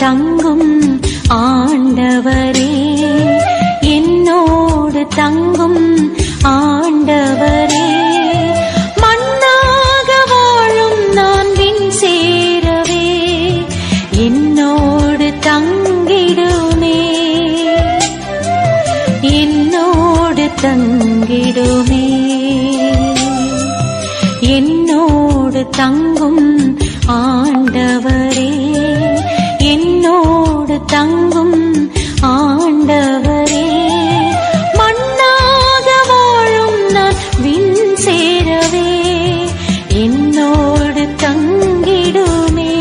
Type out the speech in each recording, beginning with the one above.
தங்கும் ஆண்டவரே என்னோடு தங்கும் ஆண்டவரே மண்ணாக வாழும் நான் விண் சேரவே என்னோடு தங்கிடுமே என்னோடு தங்கிடுமே என்னோடு தங்கும் ஆண்டவரே என்னோடு தங்கும் ஆண்டவரே மண்ணாக வாழும் நான் விண் சேரவே என்னோடு தங்கிடுமே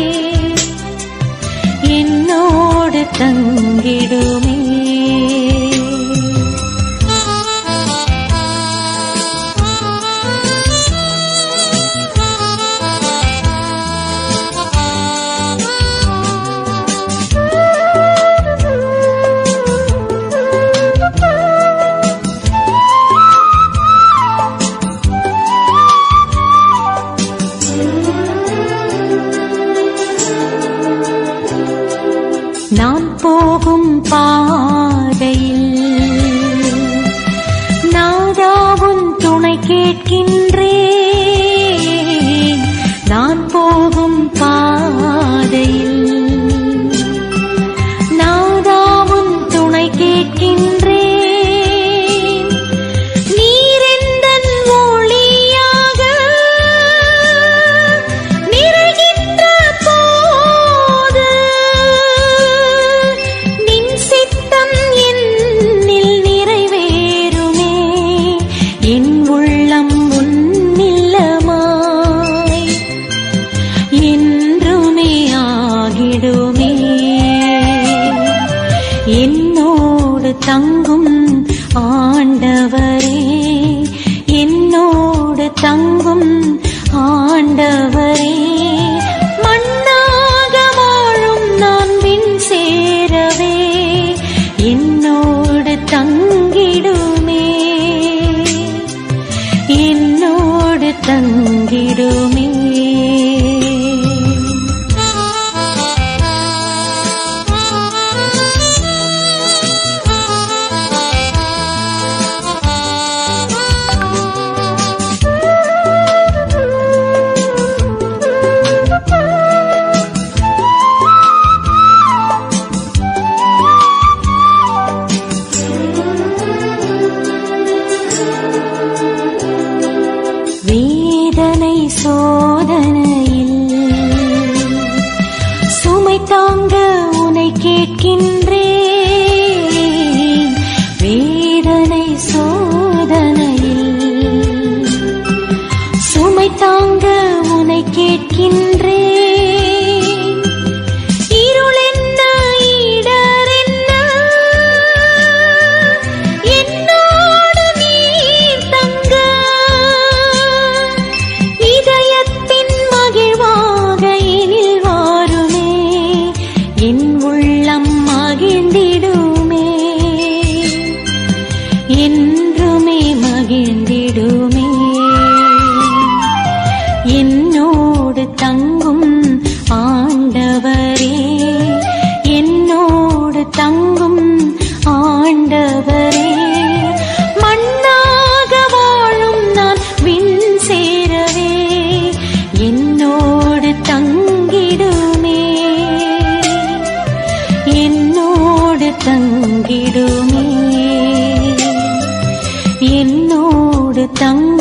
என்னோடு தங்கிடுமே நான் போகும் பாதையில் நாதாவும் துணை கேட்கின்றேன் நான் போகும் பாதையில் நாதாவும் துணை கேட்கின்றேன் நீரெந்தன் ஒளியாக நிறைகின்ற போது நின் சித்தம் என்னில் நிறைவேறுமே என் உள்ளம் உன்னில்லமாய் என்றுமே ஆகிடுமே என்னோடு தங்கும் ஆண்டவரே என்னோடு தங்கும் ஆண்டவரே மண்ணாக வாழும் நான் விண் சேரவே என்னோடு தங்கிடுமே என்னோடு தங்கிடுமே வேதனை சோதனையில் சுமை தாங்க உனை கேட்கின்றேன் வேதனை சோதனையில் சுமை தாங்க உனை கேட்கின்றேன் இருளென்ன இடரென்ன என்னோடு நீர் தங்க இதயத்தின் மகிழ்வாக எனில் வாருமே என் உள்ளம் மகிழ்ந்திடுமே என்றுமே மகிழ்ந்திடுமே என்னோடு தங்கும் ஆண்டவரே என்னோடு தங்கும் ஆண்டவரே மண்ணாக வாழும் நான் விண் சேரவே என்னோடு தங்கிடுமே என்னோடு தங்கிடுமே என்னோடு தங்க